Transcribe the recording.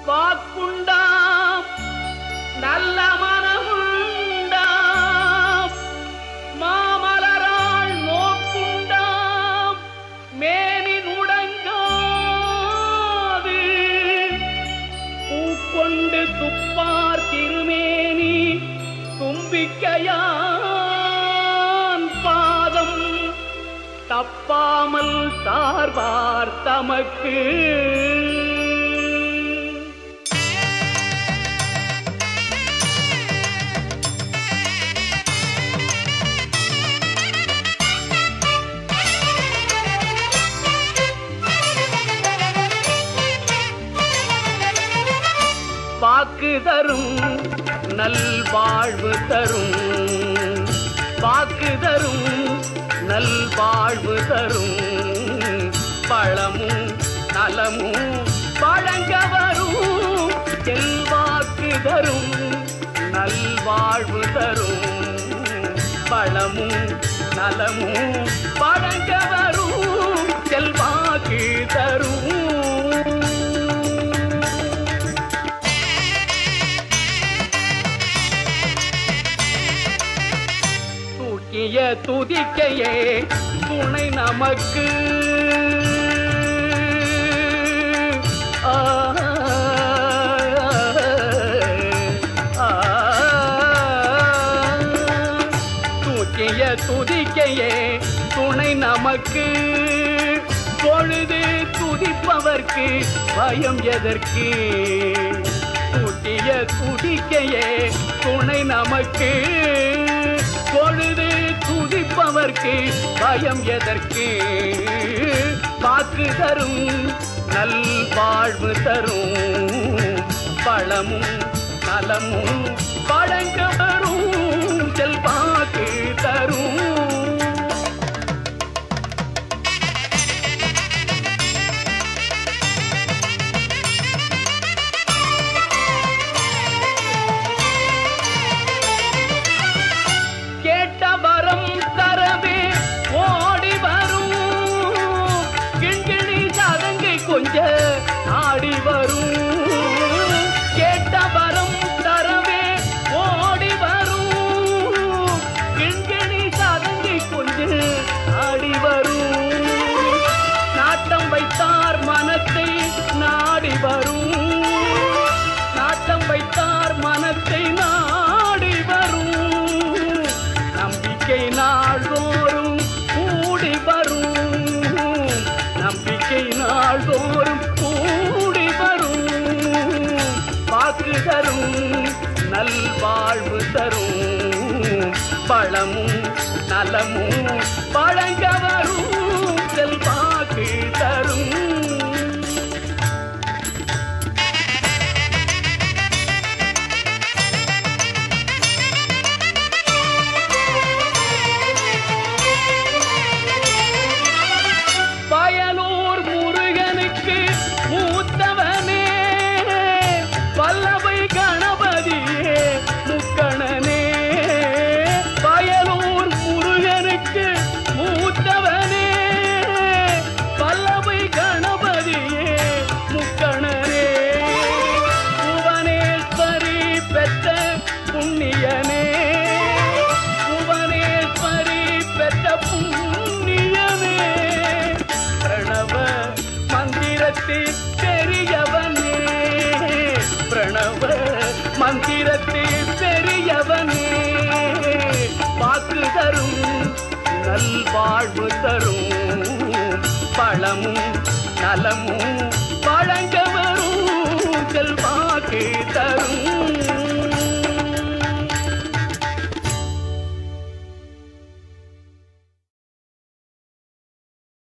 வாக்குண்டாம் நல்ல மனமுண்டாம் மாமலராள் நோக்குண்டாம் மேனி நுடங்காது பூக்கொண்டு துப்பார் திருமேனி தும்பிக்கையான் பாதம் தப்பாமல் சார்வார் தமக்கு வாக்கு தரும் நல்வாழ்வு தரும் வாக்கு தரும் நல்வாழ்வு தரும் பழமும் நலமும் வழங்க வரும் செல்வாக்கு தரும் நல்வாழ்வு தரும் பழமும் நலமும் வழங்க வரும் செல்வாக்கு தரும் தூக்கிய துதிக்கையே துணை நமக்கு ஆ, ஆ, தூக்கிய துதிக்கையே துணை நமக்கு பொழுது துதிப்பவர்க்கு பயம் எதற்கு கூட்டிய துதிக்கையே துணை நமக்கு பொழுது துதிப்பவர்க்கு பயம் எதற்கு வாக்கு தரும் நல் வாழ்வு தரும் பழமும் நலமும் வழங்க வரும் செல்வாக்கு தரும் கேட்ட வரம் தரவே ஓடி வரும் கிண்கிணி சதங்கை கொஞ்ச ஆடி வரும் கேட்ட வரம் தரவே ஓடி வரும் கிண்கிணி சதங்கை கொஞ்ச ஆடி வரும் நாட்டம் வைத்தார் மனத்தை நாடி வரும் நாட்டம் வைத்தார் மனத்தை நாடி வரும் நம்பிக்கை நாள்தோறும் கூடி வரும் நம்பிக்கை நாள்தோறும் கூடி வரும் வாக்கு தரும் நல்வாழ்வு தரும் பழமும் நலமும் வழங்க வரும் செல்வாக்கு தரும் பயலூர் முருகனுக்கு மூத்தவனே பல்லவை கணபதியே முக்கணனே பயலூர் முருகனுக்கு மூத்தவனே பல்லவை கணபதியே முக்கணனே புவனேஸ்வரி பெற்ற புண்ணியனே புவனேஸ்வரி பெற்ற புண்ணியனே பிரணவ மந்திரத்தில் பெரியவனே பிரணவ மந்திரத்தில் பெரியவனே வாக்கு தரும் நல்வாழ்வு தரும் பழமும் நலமும் வழங்க வரும் செல்வாக்கு தரும்